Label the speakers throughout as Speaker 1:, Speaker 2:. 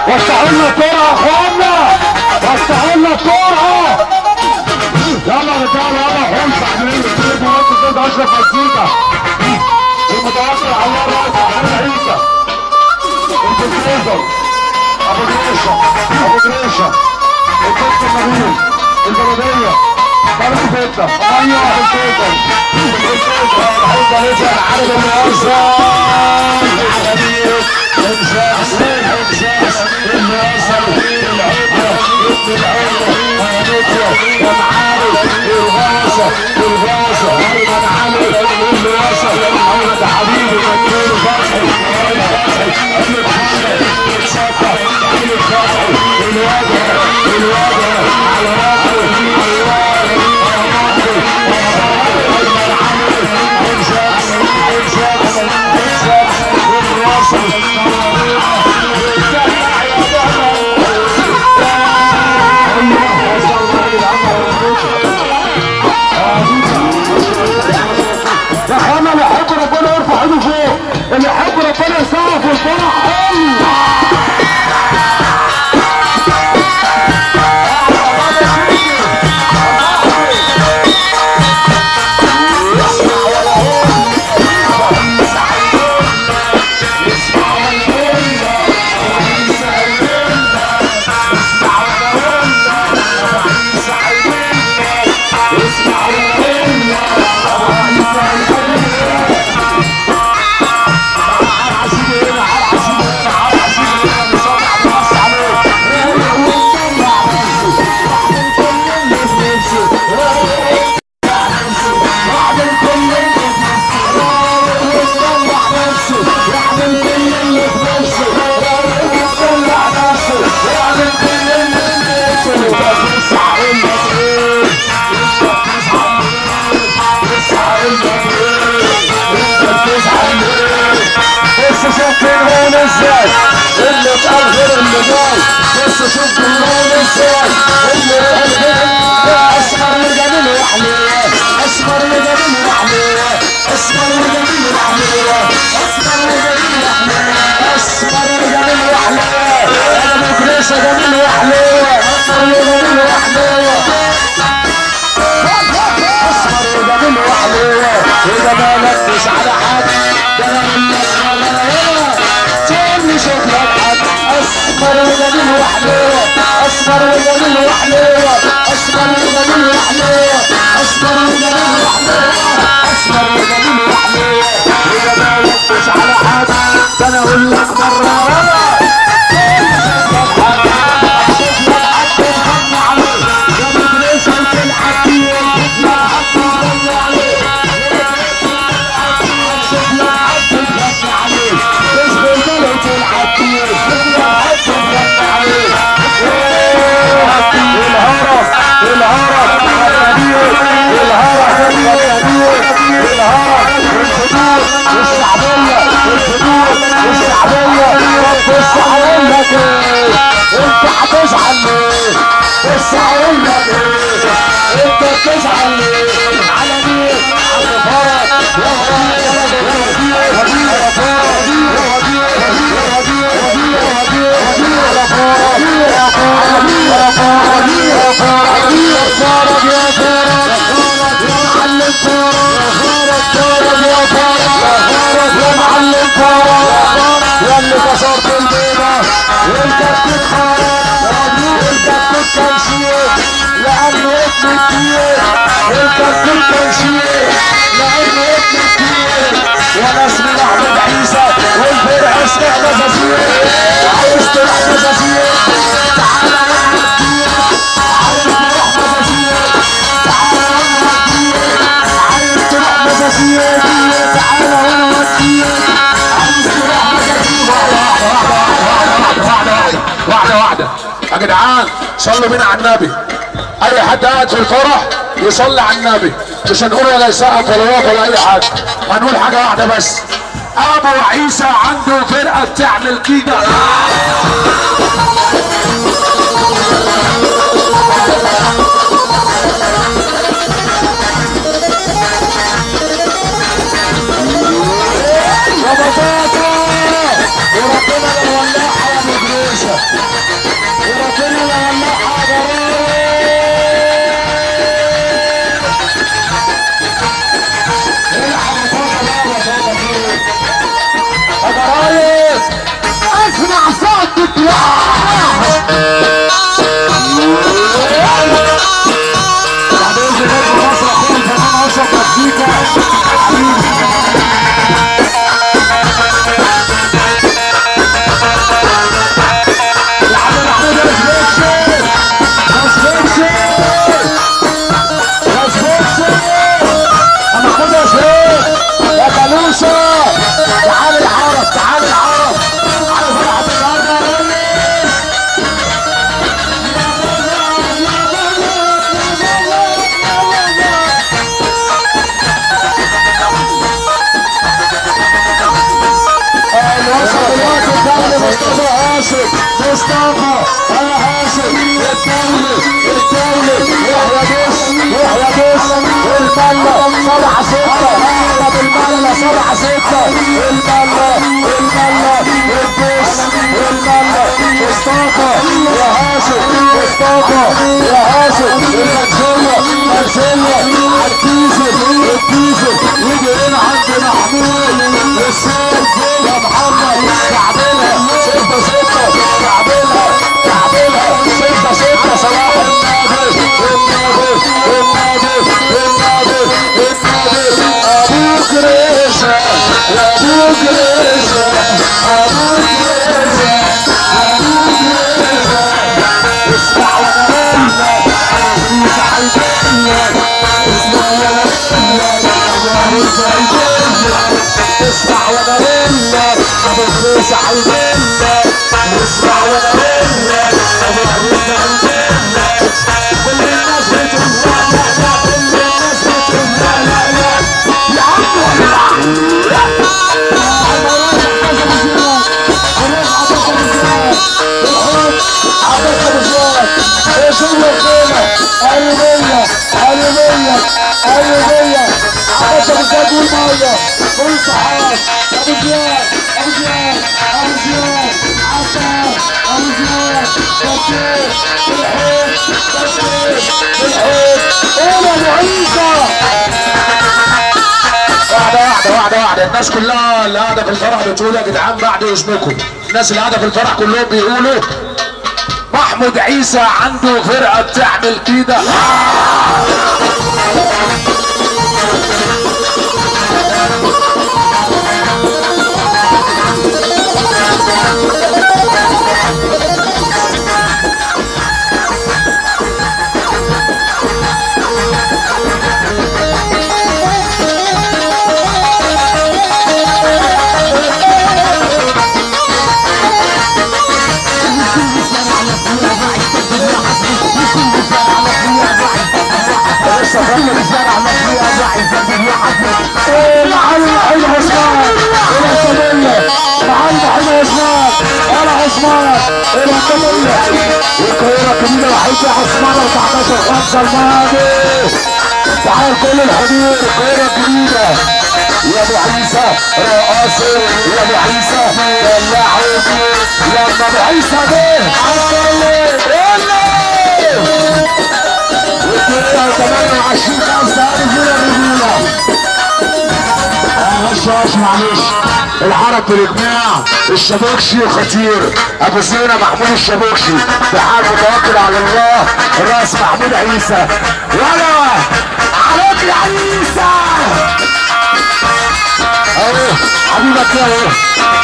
Speaker 1: وسعوا لنا الكوره يا اخوانا وسعوا لنا الكوره يلا يا رجاله يلا حمص عاملين الكليب وانتوا ضد اشرف مزيكا المتوكل على الله الرئيس احمد عيسى البروفيسور ابو جريشه ابو جريشه الدكتور نبيل البلديه فرق فته ايوه البروفيسور البروفيسور الحمد لله العدد الموزع العدديه انساس انساس الناصر العبره ابن العبره هنوكيا ومعارف الغاصه الغاصه ايمن علي الغاصه محمد حبيبي مكتوب فتحي فتحي ابن محمد اتشفى ابن فتحي الوجه الوجه على راسه الله ايمن علي انساس انساس انساس الغاصه يا اخوانا اللي يحب ربنا يرفع ايده فوق اللي يحب ربنا يسقف والفرح الله بص شوف اللون ازاي اللي اتقال غير اللي جاي بص شوف اللون ازاي اللي اتقال غير اسمر وجميل وحليه اسمر وجميل وحليه اسمر وجميل وحليه اسمر وجميل وحليه اسمر وجميل وحليه انا مدرسه جميل وحليه اسمر وجميل وحليه اسمر وجميل وحليه اذا ما لبس على حد ده انا منك مرة تاني شكلك حد اسمر وجميل وحليه اسمر وجميل وحليه اسمر وجميل وحليه اسمر وجميل وحليه اسمر وجميل وحليه اذا ما لبس على حد ده انا اقول لك مرة تاني شكلك حد شكلك حد تغني عليه يا مدرسة تلعب فيه يا حد تغني عليه الهرم الهرم الكبير الهرم الكبير الهرم الحدود الشعبية الحدود الشعبية طب بص هقول لك ايه انت هتزعل ليه بص هقول لك ايه انت بتزعل ليه على مين على فرج يا وزير يا وزير يا وزير يا فرج يا وزير يا وزير يا وزير يا وزير يا وزير يا فرج يا فرج يا فرج يا فرج يا فرج يا فرج يا معلم فرج يا فرج يا فرج يا معلم فرج يا اللي كسرت البيضة وانت بتتخرج وانت بتتنشير لانه ابن كتير انت بتتنشير لانه ابن كتير وانا اسمي احمد عيسى والفرع اسمه مزازير عايز تروح مزازير تعالى وانا هديك عايز تروح مزازير تعالى وانا هديك عايز تروح مزازير تعالى وانا هديك عايز تروح مزازير واحدة واحدة واحدة واحدة يا جدعان صلوا بينا على النبي اي حد قاعد في الفرح يصلي على النبي مش هنقول ولا يسقف ولا يقف ولا اي حاجه هنقول حاجه واحده بس ابو عيسى عنده فرقه بتعمل كده يا بطاطا وربنا لو ولعها يا ابو جريشه مصطفى انا هاشم الدولي الدولي يحيى بص يحيى بص الملة سبعة ستة احمد الملة سبعة ستة الملة الملة البص الملة مصطفى يا هاشم مصطفى يا هاشم المنزلة منزلة عالديزل الديزل يجي هنا عند محمود السيد يا محمد كعبلها ستة ستة كعبلها كعبلها ستة ستة صلاح النادي النادي النادي النادي النادي ابوك ريشة يا ابوك ريشة ابوك ريشة ابوك ريشة اسمع وانا مش عايزينك اسمع اسمع وانا منك ابو الخيس عايزينك اسمع وانا منك ابو الخيس عايزينك كل الناس بتقول لا لا لا كل الناس بتقول لا لا لا يا عم ايش الوكيلة قلبية قلبية قلبية عباشة بالذات والمية كل صحاب ابو زياد ابو زياد ابو زياد عطار ابو زياد كتير بالحب كتير بالحب قول ابو عيسى واحدة واحدة واحدة واحدة الناس كلها اللي قاعدة في الفرح بتقول يا جدعان بعد اسمكم الناس اللي قاعدة في الفرح كلهم بيقولوا محمود عيسى عنده فرقة بتعمل كده لسه فاكر الزرع مخلوق ايه معلم حلو عثمان الى السبيلة معلم حلو عثمان انا عثمان الى السبيلة القاهرة الكبيرة وحيد عثمان 14 5 الماضي تعال كل الحضور القاهرة الجديدة يا ابو عيسى رقاصي يا ابو عيسى دلعوا لما ابو عيسى جه عسل والدنيا 28 خمسة ألف ليرة رجولة معلش معلش العرب بالاجماع الشبوكشي خطير ابو زينة محمود الشبوكشي بحال متوكل على الله الراس محمود عيسى ولا عليك يا عيسى اهو حبيبك يا اهو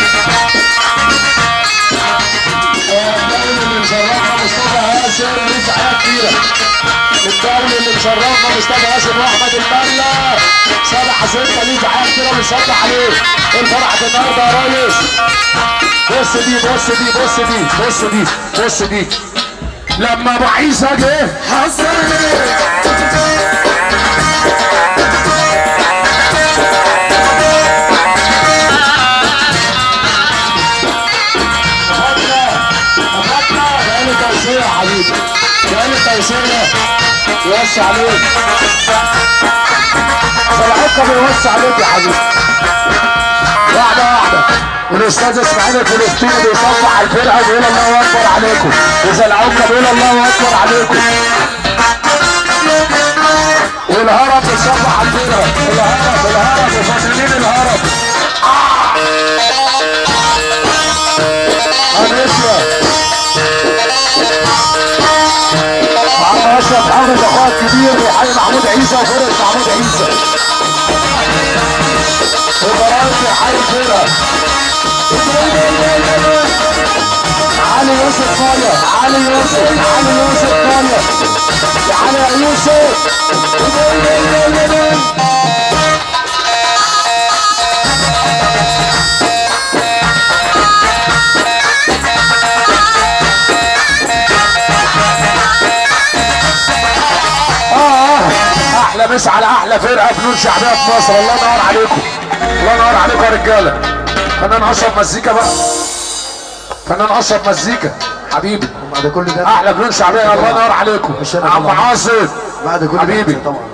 Speaker 1: الدولة اللي مشرفها مصطفى هاشم ليه حياة كبيرة الدولة اللي مشرفها مصطفى هاشم واحمد الملا سبعة ستة ليه حياة كبيرة بنصلح عليه الفرحة النهارده يا ريس بص دي بص دي بص دي بص دي بص دي لما ابو عيسى جه حصل بقالي توسيع يا حبيبي بقالي توسيع يوسع عليك صلاحك بيوسع عليك يا حبيبي واحدة واحدة والاستاذ اسماعيل الفلسطيني بيصفح على الفرقة بيقول الله اكبر عليكم وزلعوكة بيقول الله اكبر عليكم والهرم بيصفح على الفرقة الهرم الهرم وفاصلين الهرم هنسمع محمد اشرف حافظ اخويا الكبير بيحيي محمود عيسى وفرقة محمود عيسى وبرامج حي الفرقة علي يوسف طالع علي يوسف علي يوسف طالع يا علي يا يوسف اه احلى مسا على احلى فرقه فنون شعبيه في مصر الله ينور عليكم الله ينور عليكم يا رجاله فنان اشرف مزيكا بقى فنان اشرف مزيكا حبيبي
Speaker 2: بعد كل ده
Speaker 1: احلى فنون شعبيه الله ينور عليكم
Speaker 2: الشارع
Speaker 1: عم
Speaker 2: طبعا.
Speaker 1: عاصم
Speaker 2: بعد كل ده
Speaker 1: حبيبي
Speaker 2: طبعا